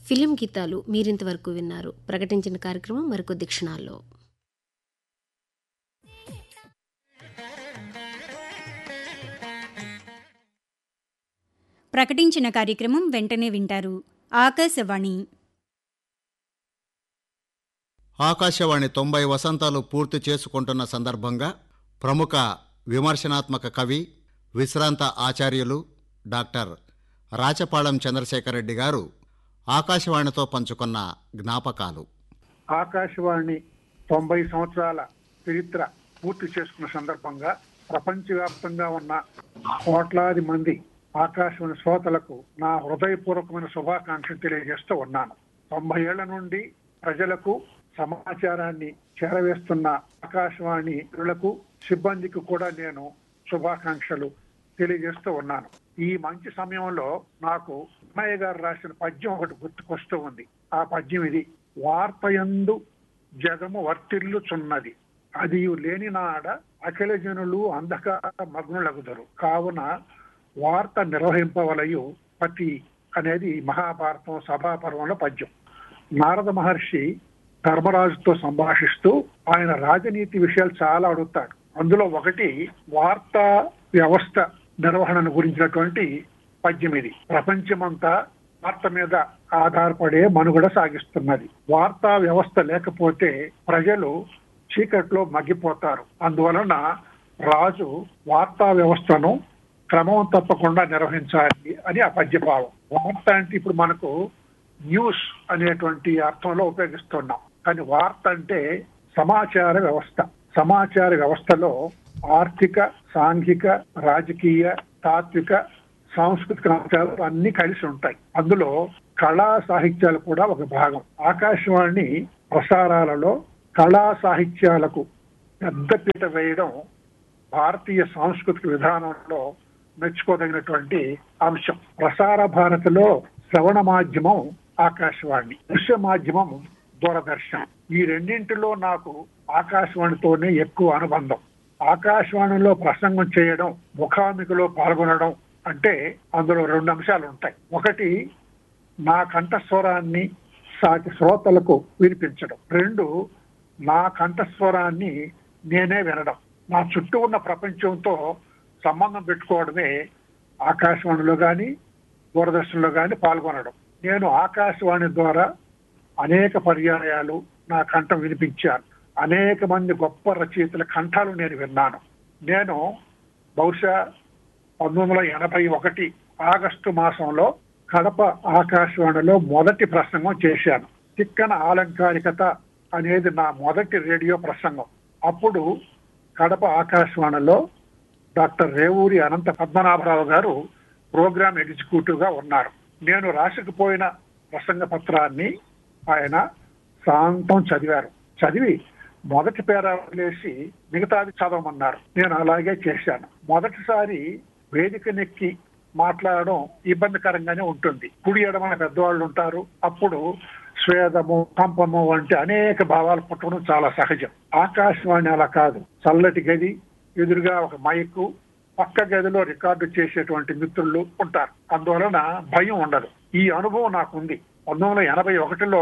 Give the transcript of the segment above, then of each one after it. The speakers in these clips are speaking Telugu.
ఫిలిం గీతాలు మీరింతవరకు విన్నారు ప్రకటించిన కార్యక్రమం మరికొద్ది క్షణాల్లో ప్రకటించిన కార్యక్రమం వెంటనే వింటారు ఆకాశవాణి ఆకాశవాణి తొంభై వసంతాలు పూర్తి చేసుకుంటున్న సందర్భంగా ప్రముఖ విమర్శనాత్మక కవి విశ్రాంత ఆచార్యులు డాక్టర్ రాచపాళెం చంద్రశేఖర్ రెడ్డి గారు ఆకాశవాణితో పంచుకున్న జ్ఞాపకాలు ఆకాశవాణి తొంభై సంవత్సరాల చరిత్ర పూర్తి చేసుకున్న సందర్భంగా ప్రపంచవ్యాప్తంగా ఉన్న కోట్లాది మంది ఆకాశవాణి శ్రోతలకు నా హృదయపూర్వకమైన శుభాకాంక్షలు తెలియజేస్తూ ఉన్నాను తొంభై ఏళ్ల నుండి ప్రజలకు సమాచారాన్ని చేరవేస్తున్న ఆకాశవాణిలకు సిబ్బందికి కూడా నేను శుభాకాంక్షలు తెలియజేస్తూ ఉన్నాను ఈ మంచి సమయంలో నాకు అన్నయ్య గారు రాసిన పద్యం ఒకటి గుర్తుకొస్తూ ఉంది ఆ పద్యం ఇది వార్తయందు జగము వర్తిల్లుచున్నది అది లేని నాడ అఖిల జనులు అంధకార మగ్నులగుదరు కావున వార్త నిర్వహింపవలయు పతి అనేది మహాభారతం సభాపర్వంలో పద్యం నారద మహర్షి ధర్మరాజుతో సంభాషిస్తూ ఆయన రాజనీతి విషయాలు చాలా అడుగుతాడు అందులో ఒకటి వార్తా వ్యవస్థ నిర్వహణను గురించినటువంటి పద్యం ఇది ప్రపంచమంతా వార్త మీద ఆధారపడే మనుగడ సాగిస్తున్నది వార్తా వ్యవస్థ లేకపోతే ప్రజలు చీకట్లో మగ్గిపోతారు అందువలన రాజు వార్తా వ్యవస్థను క్రమం తప్పకుండా నిర్వహించాలి అని ఆ పద్యభావం వార్త అంటే ఇప్పుడు మనకు న్యూస్ అనేటువంటి అర్థంలో ఉపయోగిస్తున్నాం కానీ వార్త అంటే సమాచార వ్యవస్థ సమాచార వ్యవస్థలో ఆర్థిక సాంఘిక రాజకీయ తాత్విక సాంస్కృతిక అంశాలు అన్ని కలిసి ఉంటాయి అందులో కళా సాహిత్యాలు కూడా ఒక భాగం ఆకాశవాణి ప్రసారాలలో కళా సాహిత్యాలకు పెద్దపీట వేయడం భారతీయ సాంస్కృతిక విధానంలో మెచ్చుకోదగినటువంటి అంశం ప్రసార భారతిలో శ్రవణ మాధ్యమం ఆకాశవాణి దృశ్య మాధ్యమం దూరదర్శన్ ఈ రెండింటిలో నాకు ఆకాశవాణితోనే ఎక్కువ అనుబంధం ఆకాశవాణిలో ప్రసంగం చేయడం ముఖాముఖిలో పాల్గొనడం అంటే అందులో రెండు అంశాలు ఉంటాయి ఒకటి నా కంఠస్వరాన్ని సాటి శ్రోతలకు వినిపించడం రెండు నా కంఠస్వరాన్ని నేనే వినడం నా చుట్టూ ఉన్న ప్రపంచంతో సంబంధం పెట్టుకోవడమే ఆకాశవాణిలో కానీ దూరదర్శన్లో కానీ పాల్గొనడం నేను ఆకాశవాణి ద్వారా అనేక పర్యాయాలు నా కంఠం వినిపించాను అనేక మంది గొప్ప రచయితల కంఠాలు నేను విన్నాను నేను బహుశా పంతొమ్మిది వందల ఎనభై ఒకటి ఆగస్టు మాసంలో కడప ఆకాశవాణిలో మొదటి ప్రసంగం చేశాను తిక్కన ఆలంకారికత అనేది నా మొదటి రేడియో ప్రసంగం అప్పుడు కడప ఆకాశవాణిలో డాక్టర్ రేవూరి అనంత పద్మనాభరావు గారు ప్రోగ్రామ్ ఎగ్జిక్యూటివ్ గా ఉన్నారు నేను రాసుకుపోయిన ప్రసంగ పత్రాన్ని ఆయన శాంతం చదివారు చదివి మొదటి పేర వదిలేసి మిగతాది చదవమన్నారు నేను అలాగే చేశాను మొదటిసారి వేదిక నెక్కి మాట్లాడడం ఇబ్బందికరంగానే ఉంటుంది కుడి ఎడమన పెద్దవాళ్ళు ఉంటారు అప్పుడు స్వేదము కంపము వంటి అనేక భావాలు పుట్టడం చాలా సహజం ఆకాశవాణి అలా కాదు చల్లటి గది ఎదురుగా ఒక మైకు పక్క గదిలో రికార్డు చేసేటువంటి మిత్రులు ఉంటారు అందువలన భయం ఉండదు ఈ అనుభవం నాకుంది పంతొమ్మిది వందల ఎనభై ఒకటిలో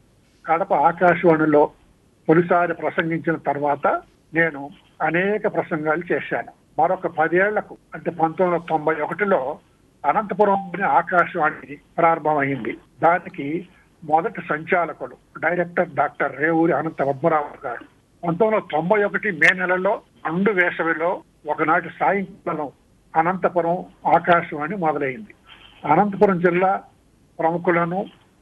కడప ఆకాశవాణిలో తొలిసారి ప్రసంగించిన తర్వాత నేను అనేక ప్రసంగాలు చేశాను మరొక పదేళ్లకు అంటే పంతొమ్మిది వందల తొంభై ఒకటిలో అనంతపురం ఆకాశవాణి ప్రారంభమైంది దానికి మొదటి సంచాలకుడు డైరెక్టర్ డాక్టర్ రేవూరి అనంత పద్మరావు గారు పంతొమ్మిది వందల తొంభై ఒకటి మే నెలలో అండు వేసవిలో ఒకనాటి సాయంకాలం అనంతపురం ఆకాశవాణి మొదలైంది అనంతపురం జిల్లా ప్రముఖులను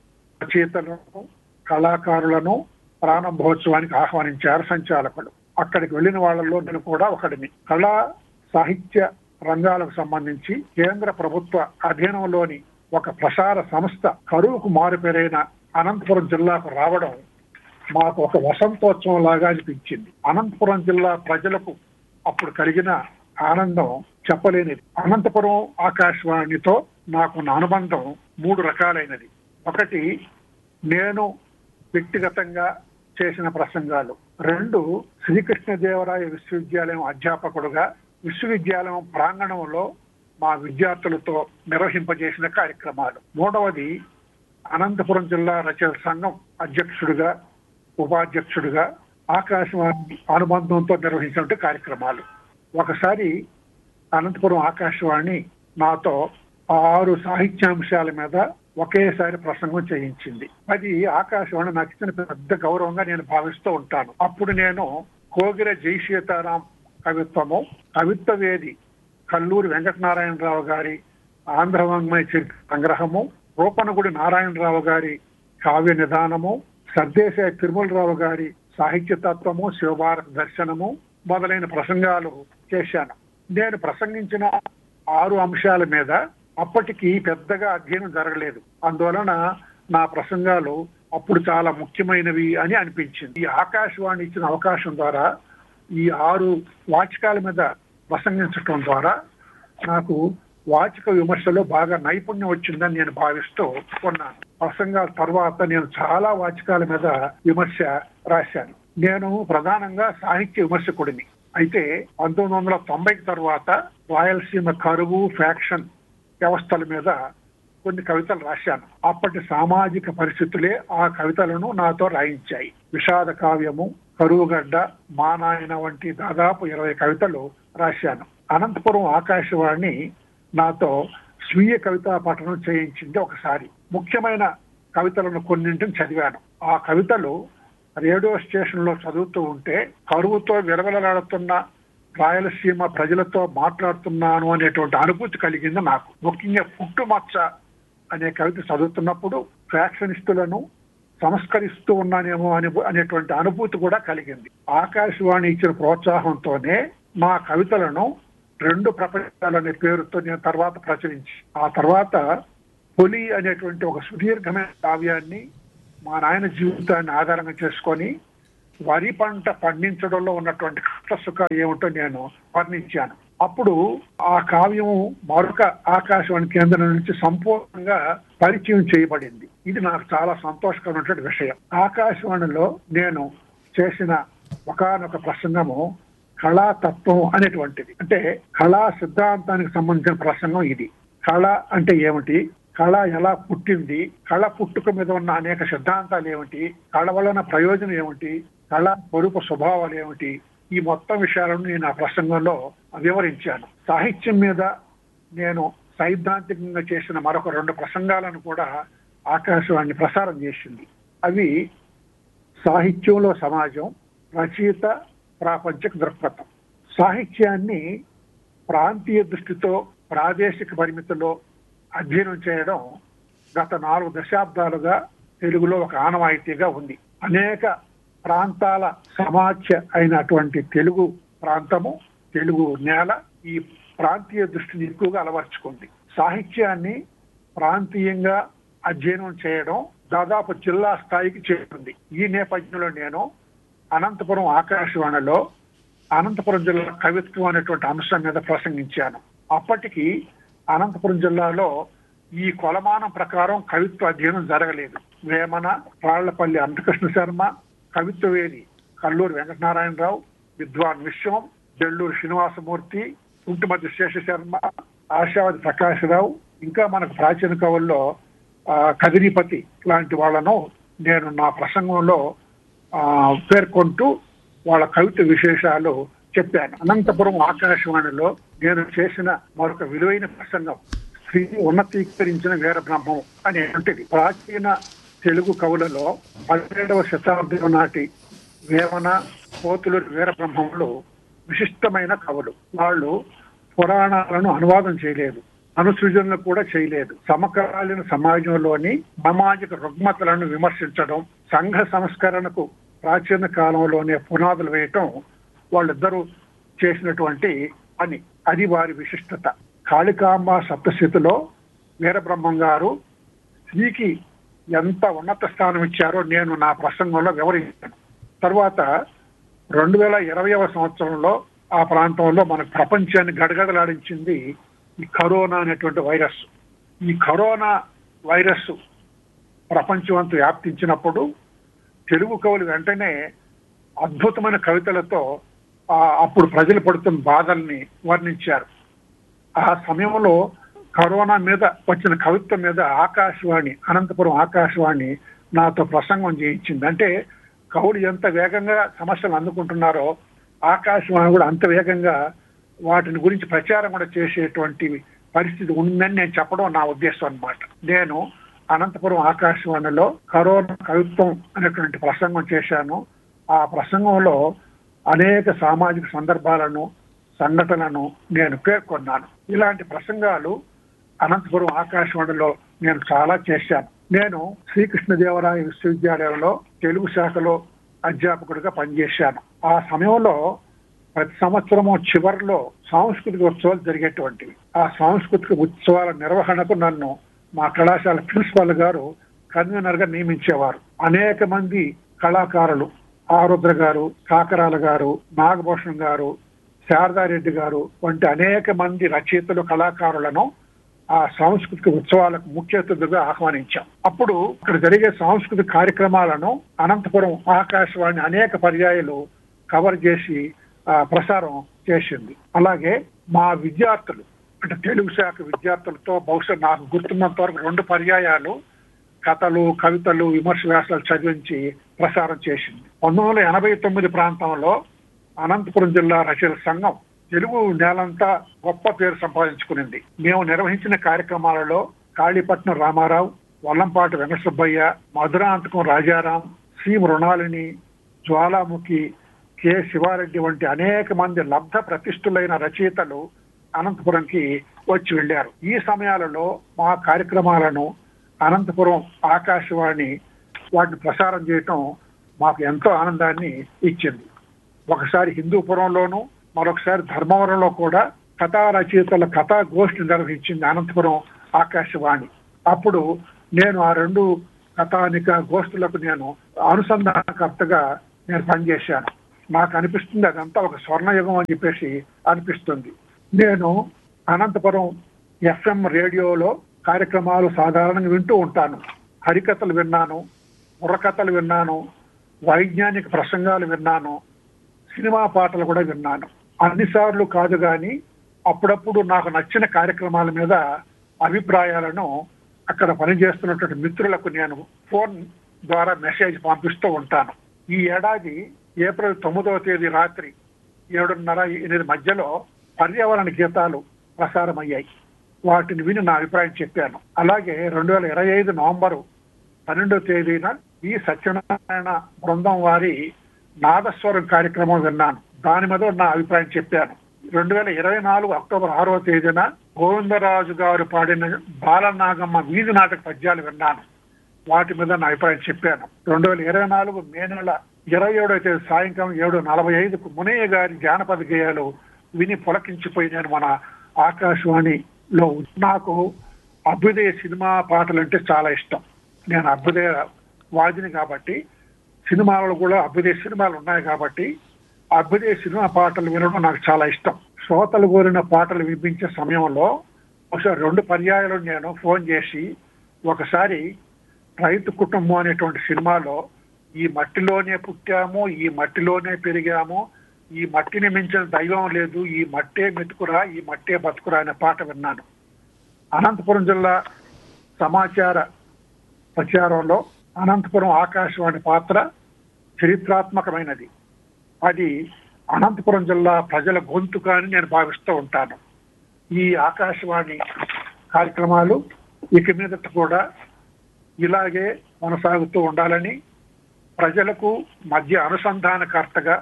రచయితలను కళాకారులను ప్రారంభోత్సవానికి ఆహ్వానించారు సంచాలకులు అక్కడికి వెళ్లిన వాళ్ళలో నేను కూడా ఒకడిని కళా సాహిత్య రంగాలకు సంబంధించి కేంద్ర ప్రభుత్వ అధీనంలోని ఒక ప్రసార సంస్థ కరువుకు మారుపేరైన అనంతపురం జిల్లాకు రావడం మాకు ఒక వసంతోత్సవం లాగా అనిపించింది అనంతపురం జిల్లా ప్రజలకు అప్పుడు కలిగిన ఆనందం చెప్పలేనిది అనంతపురం ఆకాశవాణితో నాకున్న అనుబంధం మూడు రకాలైనది ఒకటి నేను వ్యక్తిగతంగా చేసిన ప్రసంగాలు రెండు శ్రీకృష్ణదేవరాయ విశ్వవిద్యాలయం అధ్యాపకుడుగా విశ్వవిద్యాలయం ప్రాంగణంలో మా విద్యార్థులతో నిర్వహింపజేసిన కార్యక్రమాలు మూడవది అనంతపురం జిల్లా రచయిత సంఘం అధ్యక్షుడిగా ఉపాధ్యక్షుడిగా ఆకాశవాణి అనుబంధంతో నిర్వహించిన కార్యక్రమాలు ఒకసారి అనంతపురం ఆకాశవాణి నాతో ఆరు సాహిత్యాంశాల మీద ఒకేసారి ప్రసంగం చేయించింది అది ఆకాశవాణి నాకు ఇచ్చిన పెద్ద గౌరవంగా నేను భావిస్తూ ఉంటాను అప్పుడు నేను కోగిర జై సీతారాం కవిత్వము కవిత్వ వేది కల్లూరి వెంకటనారాయణరావు గారి ఆంధ్ర వాంగ్మయ చరిత్ర సంగ్రహము రూపనగుడి నారాయణరావు గారి కావ్య నిదానము సర్దేశాయ తిరుమలరావు గారి సాహిత్య తత్వము శివభారత దర్శనము మొదలైన ప్రసంగాలు చేశాను నేను ప్రసంగించిన ఆరు అంశాల మీద అప్పటికి పెద్దగా అధ్యయనం జరగలేదు అందువలన నా ప్రసంగాలు అప్పుడు చాలా ముఖ్యమైనవి అని అనిపించింది ఈ ఆకాశవాణి ఇచ్చిన అవకాశం ద్వారా ఈ ఆరు వాచకాల మీద ప్రసంగించటం ద్వారా నాకు వాచిక విమర్శలో బాగా నైపుణ్యం వచ్చిందని నేను భావిస్తూ ఉన్నాను ప్రసంగాల తర్వాత నేను చాలా వాచకాల మీద విమర్శ రాశాను నేను ప్రధానంగా సాహిత్య విమర్శకుడిని అయితే పంతొమ్మిది వందల తొంభైకి తర్వాత రాయలసీమ కరువు ఫ్యాక్షన్ వ్యవస్థల మీద కొన్ని కవితలు రాశాను అప్పటి సామాజిక పరిస్థితులే ఆ కవితలను నాతో రాయించాయి విషాద కావ్యము కరువుగడ్డ మానాయన వంటి దాదాపు ఇరవై కవితలు రాశాను అనంతపురం ఆకాశవాణి నాతో స్వీయ కవితా పఠనం చేయించింది ఒకసారి ముఖ్యమైన కవితలను కొన్నింటిని చదివాను ఆ కవితలు రేడియో స్టేషన్ లో చదువుతూ ఉంటే కరువుతో విలవిలలాడుతున్న రాయలసీమ ప్రజలతో మాట్లాడుతున్నాను అనేటువంటి అనుభూతి కలిగింది నాకు ముఖ్యంగా పుట్టుమచ్చ అనే కవిత చదువుతున్నప్పుడు ఫ్యాక్షనిస్టులను సంస్కరిస్తూ ఉన్నానేమో అని అనేటువంటి అనుభూతి కూడా కలిగింది ఆకాశవాణి ఇచ్చిన ప్రోత్సాహంతోనే మా కవితలను రెండు ప్రపంచాలనే పేరుతో నేను తర్వాత ప్రచురించి ఆ తర్వాత పొలి అనేటువంటి ఒక సుదీర్ఘమైన కావ్యాన్ని మా నాయన జీవితాన్ని ఆధారంగా చేసుకొని వరి పంట పండించడంలో ఉన్నటువంటి కష్ట సుఖాలు ఏమిటో నేను వర్ణించాను అప్పుడు ఆ కావ్యం మరొక ఆకాశవాణి కేంద్రం నుంచి సంపూర్ణంగా పరిచయం చేయబడింది ఇది నాకు చాలా సంతోషకరమైనటువంటి విషయం ఆకాశవాణిలో నేను చేసిన ఒకనొక ప్రసంగము కళాతత్వం అనేటువంటిది అంటే కళా సిద్ధాంతానికి సంబంధించిన ప్రసంగం ఇది కళ అంటే ఏమిటి కళ ఎలా పుట్టింది కళ పుట్టుక మీద ఉన్న అనేక సిద్ధాంతాలు ఏమిటి కళ వలన ప్రయోజనం ఏమిటి కళ స్వరూప స్వభావాలు ఏమిటి ఈ మొత్తం విషయాలను నేను ఆ ప్రసంగంలో వివరించాను సాహిత్యం మీద నేను సైద్ధాంతికంగా చేసిన మరొక రెండు ప్రసంగాలను కూడా ఆకాశవాణి ప్రసారం చేసింది అవి సాహిత్యంలో సమాజం రచయిత ప్రాపంచిక దృక్పథం సాహిత్యాన్ని ప్రాంతీయ దృష్టితో ప్రాదేశిక పరిమితిలో అధ్యయనం చేయడం గత నాలుగు దశాబ్దాలుగా తెలుగులో ఒక ఆనవాయితీగా ఉంది అనేక ప్రాంతాల సమాఖ్య అయినటువంటి తెలుగు ప్రాంతము తెలుగు నేల ఈ ప్రాంతీయ దృష్టిని ఎక్కువగా అలవర్చుకుంది సాహిత్యాన్ని ప్రాంతీయంగా అధ్యయనం చేయడం దాదాపు జిల్లా స్థాయికి చేరుకుంది ఈ నేపథ్యంలో నేను అనంతపురం ఆకాశవాణిలో అనంతపురం జిల్లా కవిత్వం అనేటువంటి అంశం మీద ప్రసంగించాను అప్పటికి అనంతపురం జిల్లాలో ఈ కొలమానం ప్రకారం కవిత్వ అధ్యయనం జరగలేదు వేమన రాళ్లపల్లి అనంతకృష్ణ శర్మ కవిత్వవేది కల్లూరి వెంకటనారాయణరావు విద్వాన్ విశ్వం బెల్లూరు శ్రీనివాసమూర్తి కుంటుమతి శేషశర్మ ఆశావతి ప్రకాశరావు ఇంకా మనకు ప్రాచీన కవుల్లో ఆ, కదిరిపతి లాంటి వాళ్ళను నేను నా ప్రసంగంలో ఆ, పేర్కొంటూ వాళ్ళ కవిత విశేషాలు చెప్పాను అనంతపురం ఆకాశవాణిలో నేను చేసిన మరొక విలువైన ప్రసంగం స్త్రీ ఉన్నతీకరించిన వీర బ్రహ్మం అనేటువంటిది ప్రాచీన తెలుగు కవులలో పదిహేడవ శతాబ్దం నాటి వేమన పోతులూరి వీర బ్రహ్మములు విశిష్టమైన కవులు వాళ్ళు పురాణాలను అనువాదం చేయలేదు అనుసృజనలు కూడా చేయలేదు సమకాలీన సమాజంలోని సామాజిక రుగ్మతలను విమర్శించడం సంఘ సంస్కరణకు ప్రాచీన కాలంలోనే పునాదులు వేయటం వాళ్ళిద్దరూ చేసినటువంటి పని అది వారి విశిష్టత కాళికాంబ సప్తశతిలో వీరబ్రహ్మం గారు స్త్రీకి ఎంత ఉన్నత స్థానం ఇచ్చారో నేను నా ప్రసంగంలో వివరించాను తర్వాత రెండు వేల ఇరవైవ సంవత్సరంలో ఆ ప్రాంతంలో మన ప్రపంచాన్ని గడగడలాడించింది ఈ కరోనా అనేటువంటి వైరస్ ఈ కరోనా వైరస్ ప్రపంచమంతా వ్యాప్తించినప్పుడు తెలుగు కవులు వెంటనే అద్భుతమైన కవితలతో ఆ అప్పుడు ప్రజలు పడుతున్న బాధల్ని వర్ణించారు ఆ సమయంలో కరోనా మీద వచ్చిన కవిత్వం మీద ఆకాశవాణి అనంతపురం ఆకాశవాణి నాతో ప్రసంగం చేయించింది అంటే కవులు ఎంత వేగంగా సమస్యలు అందుకుంటున్నారో ఆకాశవాణి కూడా అంత వేగంగా వాటిని గురించి ప్రచారం కూడా చేసేటువంటి పరిస్థితి ఉందని నేను చెప్పడం నా ఉద్దేశం అన్నమాట నేను అనంతపురం ఆకాశవాణిలో కరోనా కవిత్వం అనేటువంటి ప్రసంగం చేశాను ఆ ప్రసంగంలో అనేక సామాజిక సందర్భాలను సంఘటనలను నేను పేర్కొన్నాను ఇలాంటి ప్రసంగాలు అనంతపురం ఆకాశవాణిలో నేను చాలా చేశాను నేను శ్రీకృష్ణదేవరాయ విశ్వవిద్యాలయంలో తెలుగు శాఖలో అధ్యాపకుడిగా పనిచేశాను ఆ సమయంలో ప్రతి సంవత్సరము చివరిలో సాంస్కృతిక ఉత్సవాలు జరిగేటువంటివి ఆ సాంస్కృతిక ఉత్సవాల నిర్వహణకు నన్ను మా కళాశాల ప్రిన్సిపాల్ గారు కన్వీనర్ గా నియమించేవారు అనేక మంది కళాకారులు ఆరుద్ర గారు కాకరాల గారు నాగభూషణ్ గారు శారదారెడ్డి గారు వంటి అనేక మంది రచయితలు కళాకారులను ఆ సాంస్కృతిక ఉత్సవాలకు ముఖ్య అతిథులుగా ఆహ్వానించాం అప్పుడు ఇక్కడ జరిగే సాంస్కృతిక కార్యక్రమాలను అనంతపురం ఆకాశవాణి అనేక పర్యాయాలు కవర్ చేసి ఆ, ప్రసారం చేసింది అలాగే మా విద్యార్థులు అంటే తెలుగు శాఖ విద్యార్థులతో బహుశా నాకు గుర్తున్నంత వరకు రెండు పర్యాయాలు కథలు కవితలు విమర్శ వ్యాసాలు చదివించి ప్రసారం చేసింది పంతొమ్మిది వందల ఎనభై తొమ్మిది ప్రాంతంలో అనంతపురం జిల్లా రచయిత సంఘం తెలుగు నేలంతా గొప్ప పేరు సంపాదించుకునింది మేము నిర్వహించిన కార్యక్రమాలలో కాళీపట్నం రామారావు వల్లంపాటి వెంకటసుబ్బయ్య మధురాంతకం రాజారాం సి మృణాలిని జ్వాలాముఖి కె శివారెడ్డి వంటి అనేక మంది లబ్ధ ప్రతిష్ఠులైన రచయితలు అనంతపురంకి వచ్చి వెళ్ళారు ఈ సమయాలలో మా కార్యక్రమాలను అనంతపురం ఆకాశవాణి వాటిని ప్రసారం చేయటం మాకు ఎంతో ఆనందాన్ని ఇచ్చింది ఒకసారి హిందూపురంలోను మరొకసారి ధర్మవరంలో కూడా కథా రచయితల కథా గోష్ఠి నిర్వహించింది అనంతపురం ఆకాశవాణి అప్పుడు నేను ఆ రెండు కథానిక గోష్ఠులకు నేను అనుసంధానకర్తగా నేను పనిచేశాను నాకు అనిపిస్తుంది అదంతా ఒక స్వర్ణయుగం అని చెప్పేసి అనిపిస్తుంది నేను అనంతపురం ఎఫ్ఎం రేడియోలో కార్యక్రమాలు సాధారణంగా వింటూ ఉంటాను హరికథలు విన్నాను బుర్రకథలు విన్నాను వైజ్ఞానిక ప్రసంగాలు విన్నాను సినిమా పాటలు కూడా విన్నాను అన్నిసార్లు కాదు కానీ అప్పుడప్పుడు నాకు నచ్చిన కార్యక్రమాల మీద అభిప్రాయాలను అక్కడ పనిచేస్తున్నటువంటి మిత్రులకు నేను ఫోన్ ద్వారా మెసేజ్ పంపిస్తూ ఉంటాను ఈ ఏడాది ఏప్రిల్ తొమ్మిదవ తేదీ రాత్రి ఏడున్నర ఎనిమిది మధ్యలో పర్యావరణ గీతాలు ప్రసారమయ్యాయి వాటిని విని నా అభిప్రాయం చెప్పాను అలాగే రెండు వేల ఇరవై ఐదు నవంబరు పన్నెండవ తేదీన ఈ సత్యనారాయణ బృందం వారి నాదస్వరం కార్యక్రమం విన్నాను దాని మీద నా అభిప్రాయం చెప్పాను రెండు వేల ఇరవై నాలుగు అక్టోబర్ ఆరవ తేదీన గోవిందరాజు గారు పాడిన బాలనాగమ్మ వీధి నాటక పద్యాలు విన్నాను వాటి మీద నా అభిప్రాయం చెప్పాను రెండు వేల ఇరవై నాలుగు మే నెల ఇరవై ఏడవ తేదీ సాయంకాలం ఏడు నలభై ఐదుకు మునయ్య గారి జానపద గేయాలు విని పులకించిపోయి నేను మన ఆకాశవాణిలో నాకు అభ్యుదయ సినిమా పాటలు అంటే చాలా ఇష్టం నేను అభ్యుదయ వాదిని కాబట్టి సినిమాలలో కూడా అభ్యుదయ సినిమాలు ఉన్నాయి కాబట్టి అభ్యుదయ సినిమా పాటలు వినడం నాకు చాలా ఇష్టం శ్రోతలు కోరిన పాటలు వినిపించే సమయంలో ఒకసారి రెండు పర్యాయాలు నేను ఫోన్ చేసి ఒకసారి రైతు కుటుంబం అనేటువంటి సినిమాలో ఈ మట్టిలోనే పుట్టాము ఈ మట్టిలోనే పెరిగాము ఈ మట్టిని మించిన దైవం లేదు ఈ మట్టే మెతుకురా ఈ మట్టే బతుకురా అనే పాట విన్నాను అనంతపురం జిల్లా సమాచార ప్రచారంలో అనంతపురం ఆకాశవాణి పాత్ర చరిత్రాత్మకమైనది అది అనంతపురం జిల్లా ప్రజల గొంతుక అని నేను భావిస్తూ ఉంటాను ఈ ఆకాశవాణి కార్యక్రమాలు ఇక మీదట కూడా ఇలాగే కొనసాగుతూ ఉండాలని ప్రజలకు మధ్య అనుసంధానకర్తగా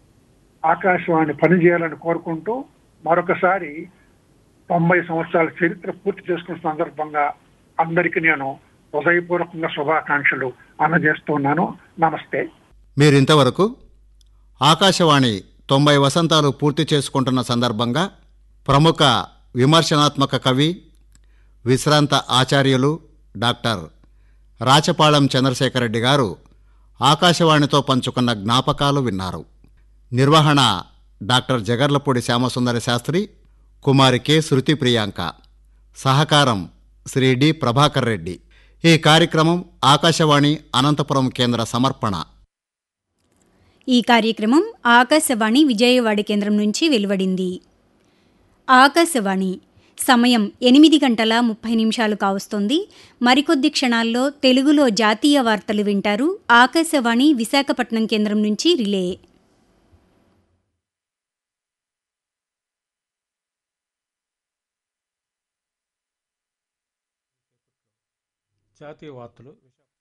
ఆకాశవాణి పనిచేయాలని కోరుకుంటూ మరొకసారి తొంభై సంవత్సరాల చరిత్ర పూర్తి చేసుకున్న సందర్భంగా అందరికీ నేను హృదయపూర్వకంగా శుభాకాంక్షలు అందజేస్తున్నాను నమస్తే మీరింతవరకు ఆకాశవాణి తొంభై వసంతాలు పూర్తి చేసుకుంటున్న సందర్భంగా ప్రముఖ విమర్శనాత్మక కవి విశ్రాంత ఆచార్యులు డాక్టర్ రాచపాళెం చంద్రశేఖరరెడ్డి గారు ఆకాశవాణితో పంచుకున్న జ్ఞాపకాలు విన్నారు నిర్వహణ డాక్టర్ జగర్లపూడి శ్యామసుందర శాస్త్రి కుమారి కె శృతి ప్రియాంక సహకారం శ్రీ డి ప్రభాకర్ రెడ్డి ఈ కార్యక్రమం ఆకాశవాణి అనంతపురం కేంద్ర సమర్పణ ఈ కార్యక్రమం ఆకాశవాణి విజయవాడ కేంద్రం నుంచి వెలువడింది ఆకాశవాణి సమయం ఎనిమిది గంటల ముప్పై నిమిషాలు కావస్తోంది మరికొద్ది క్షణాల్లో తెలుగులో జాతీయ వార్తలు వింటారు ఆకాశవాణి విశాఖపట్నం కేంద్రం నుంచి రిలే జాతీయ వార్తలు